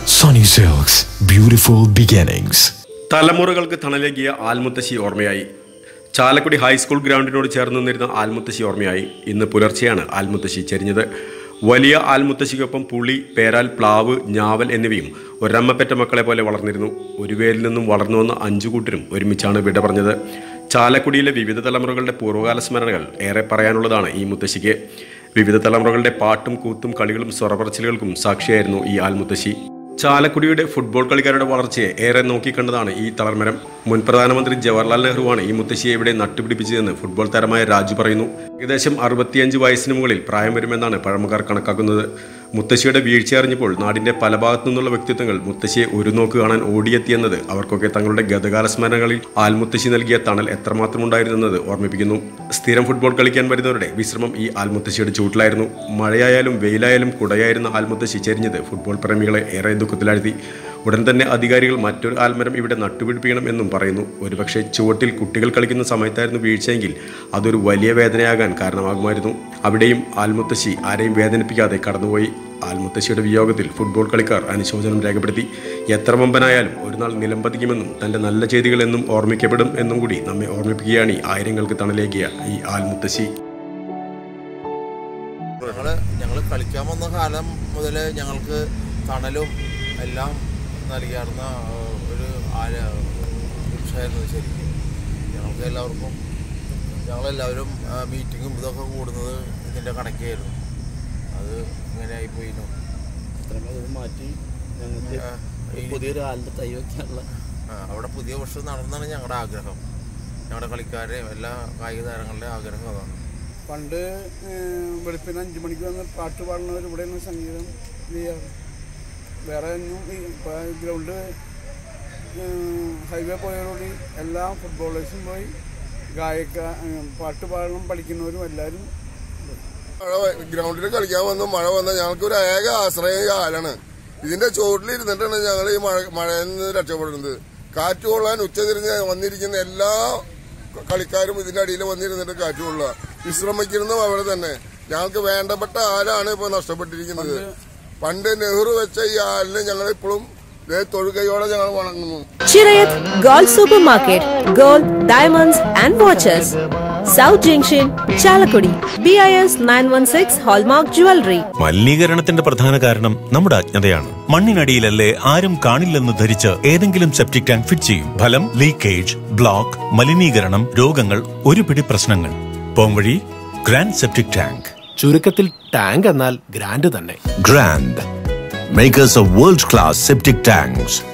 Sunny Silks, beautiful beginnings. തലമുറകൾക്ക് തണലേകിയ ആൽമുത്തശ്ശി ഓർമ്മയായി Chalakudy high school ഗ്രൗണ്ടിനോട് ചേർന്ന് നിന്നിരുന്ന ആൽമുത്തശ്ശി ഓർമ്മയായി ഇന്ന് പുലർച്ചെയാണ് ആൽമുത്തശ്ശി ചെരിഞ്ഞത് വലിയ ആൽമുത്തശ്ശിക്കൊപ്പം പുളി പേരാൽ പ്ലാവ് ഞാവൽ എന്നിവയും ഒരമ്മപ്പെട്ട മക്കളെ പോലെ വളർന്നിരുന്നു ഒരു വേരിൽ നിന്നും വളർന്നു വന്ന അഞ്ചു കൂട്ടരും ഒരുമിച്ചാണ് വിട പറഞ്ഞത് ചാലക്കുടിയിലെ വിവിധ തലമുറകളുടെ പൂർവ്വകാല സ്മരണകൾ ഏറെ പറയാനുള്ളതാണ് ഈ മുത്തശ്ശിക്ക് വിവിധ തലമുറകളുടെ പാട്ടും കൂത്തും കളികളും സ്വറപറച്ചിലുകൾക്കും സാക്ഷിയായിരുന്നു ഈ ആൽമുത്തശ്ശി ചാലക്കുടിയുടെ ഫുട്ബോൾ കളിക്കാരുടെ വളർച്ചയെ ഏറെ നോക്കിക്കണ്ടതാണ് ഈ തളർമരം മുൻ പ്രധാനമന്ത്രി ജവഹർലാൽ നെഹ്റുവാണ് ഈ മുത്തശ്ശിയെ ഇവിടെ നട്ടുപിടിപ്പിച്ചതെന്ന് ഫുട്ബോൾ താരമായ രാജു പറയുന്നു ഏകദേശം അറുപത്തിയഞ്ച് വയസ്സിന് മുകളിൽ പ്രായം വരുമെന്നാണ് പഴമക്കാർ കണക്കാക്കുന്നത് മുത്തശ്ശിയുടെ വീഴ്ച അറിഞ്ഞപ്പോൾ നാടിന്റെ പല ഭാഗത്തു നിന്നുള്ള വ്യക്തിത്വങ്ങൾ മുത്തശ്ശിയെ ഒരു നോക്ക് കാണാൻ ഓടിയെത്തിയെന്നത് അവർക്കൊക്കെ തങ്ങളുടെ ഗതകാല സ്മരണകളിൽ ആൽമുത്തശ്ശി നൽകിയ തണൽ എത്രമാത്രം ഉണ്ടായിരുന്നെന്നത് ഓർമ്മിപ്പിക്കുന്നു സ്ഥിരം ഫുട്ബോൾ കളിക്കാൻ വരുന്നവരുടെ വിശ്രമം ഈ ആൽമുത്തശ്ശിയുടെ ചൂട്ടിലായിരുന്നു മഴയായാലും വെയിലായാലും കുടയായിരുന്ന ആൽമുത്തശ്ശി ചെരിഞ്ഞത് ഫുട്ബോൾ പ്രേമികളെ ഏറെ ദുഃഖത്തിലാഴ്ത്തി ഉടൻ തന്നെ അധികാരികൾ മറ്റൊരു ആൽമരം ഇവിടെ നട്ടുപിടിപ്പിക്കണം എന്നും പറയുന്നു ഒരുപക്ഷെ ചുവട്ടിൽ കുട്ടികൾ കളിക്കുന്ന സമയത്തായിരുന്നു വീഴ്ചയെങ്കിൽ അതൊരു വലിയ വേദനയാകാൻ കാരണമാകുമായിരുന്നു അവിടെയും ആൽമുത്തശ്ശി ആരെയും വേദനിപ്പിക്കാതെ കടന്നുപോയി ആൽമുത്തശ്ശിയുടെ വിയോഗത്തിൽ ഫുട്ബോൾ കളിക്കാർ അനുശോചനം രേഖപ്പെടുത്തി എത്ര വമ്പനായാലും ഒരു നാൾ നിലംപതിക്കുമെന്നും തൻ്റെ നല്ല ചെയ്തികൾ എന്നും ഓർമ്മിക്കപ്പെടും എന്നും കൂടി നമ്മെ ഓർമ്മിപ്പിക്കുകയാണ് ഈ ആയിരങ്ങൾക്ക് തണലേകിയ ഈ ആൽമുത്തശ്ശി ഞങ്ങള് ഞങ്ങൾ കളിക്കാൻ വന്ന കാലം മുതൽ ഞങ്ങൾക്ക് തണലും എല്ലാം നൽകിയാർന്ന ആ, ഒരു ആല വൃക്ഷമായിരുന്നു ശരിക്കും ഞങ്ങൾക്ക് എല്ലാവർക്കും ഞങ്ങളെല്ലാവരും ആ, മീറ്റിങ്ങും ഇതൊക്കെ കൂടുന്നത് ഇതിൻ്റെ കണക്കായിരുന്നു അത് ഇങ്ങനെ ആയിപ്പോയിരുന്നു അത് മാറ്റി ഞങ്ങൾക്ക് ആ, ഈ- പുതിയൊരു ആലിൻ്റെ തൈ വയ്ക്കാനുള്ള ആ, അവിടെ പുതിയ വർഷം നടന്നാണ് ഞങ്ങളുടെ ആഗ്രഹം ഞങ്ങളുടെ കളിക്കാരുടെയും എല്ലാ കായിക താരങ്ങളുടെയും ആഗ്രഹം അതാണ് പണ്ട് ഏഹ്, വെളുപ്പിന് അഞ്ച് മണിക്ക് വന്ന് പാട്ട് പാടുന്നവർ ഇവിടെയാണ് സംഗീതം ചെയ്യാറ് വേറെ ഒന്നും ഈ പ- ഗ്രൗണ്ട് ഏഹ്, ഹൈവേ പോയതോടുകൂടി എല്ലാ ഫുട്ബോളേഴ്സും പോയി ഗായക ഏഹ്, പാട്ട് പാടണം പഠിക്കുന്നവരും എല്ലാവരും മഴ ഗ്രൗണ്ടിൽ കളിക്കാൻ വന്നു മഴ വന്ന ഞങ്ങൾക്ക് ഒരു ഏക ആശ്രയം ഈ ആലാണ് ഇതിന്റെ ചോട്ടിൽ ഇരുന്നിട്ടാണ് ഞങ്ങൾ ഈ മഴ മഴയിൽ നിന്ന് രക്ഷപ്പെടുന്നത് കാറ്റ് കൊള്ളാൻ ഉച്ചതിരിഞ്ഞ് വന്നിരിക്കുന്ന എല്ലാ കളിക്കാരും ഇതിന്റെ അടിയിൽ വന്നിരുന്നിട്ട് കാറ്റ് കൊള്ളുക വിശ്രമിക്കുന്നതും അവിടെ തന്നെ ഞങ്ങൾക്ക് വേണ്ടപ്പെട്ട ആലാണ് ഇപ്പൊ നഷ്ടപ്പെട്ടിരിക്കുന്നത് പണ്ട് നെഹ്റു വെച്ച ഈ ആലിനെ ഞങ്ങൾ ഇപ്പോഴും തൊഴുകയോടെ ഞങ്ങൾ വണങ്ങുന്നു Chirayat Gold Supermarket, Gold, Diamonds and Watches. South Junction, Chalakudi. BIS 916 Hallmark Jewelry. മലിനീകരണത്തിന്റെ പ്രധാന കാരണം നമ്മുടെ അജ്ഞതയാണ് മണ്ണിനടിയിലല്ലേ ആരും കാണില്ലെന്ന് ധരിച്ച് ഏതെങ്കിലും സെപ്റ്റിക് ടാങ്ക് ഫിറ്റ് ചെയ്യും ഫലം ലീക്കേജ് ബ്ലോക്ക് മലിനീകരണം രോഗങ്ങൾ ഒരു പിടി പ്രശ്നങ്ങൾ പോംവഴി ഗ്രാൻഡ് സെപ്റ്റിക് ടാങ്ക് ചുരുക്കത്തിൽ ടാങ്ക് എന്നാൽ ഗ്രാൻഡ് തന്നെ grand makers of world class septic tanks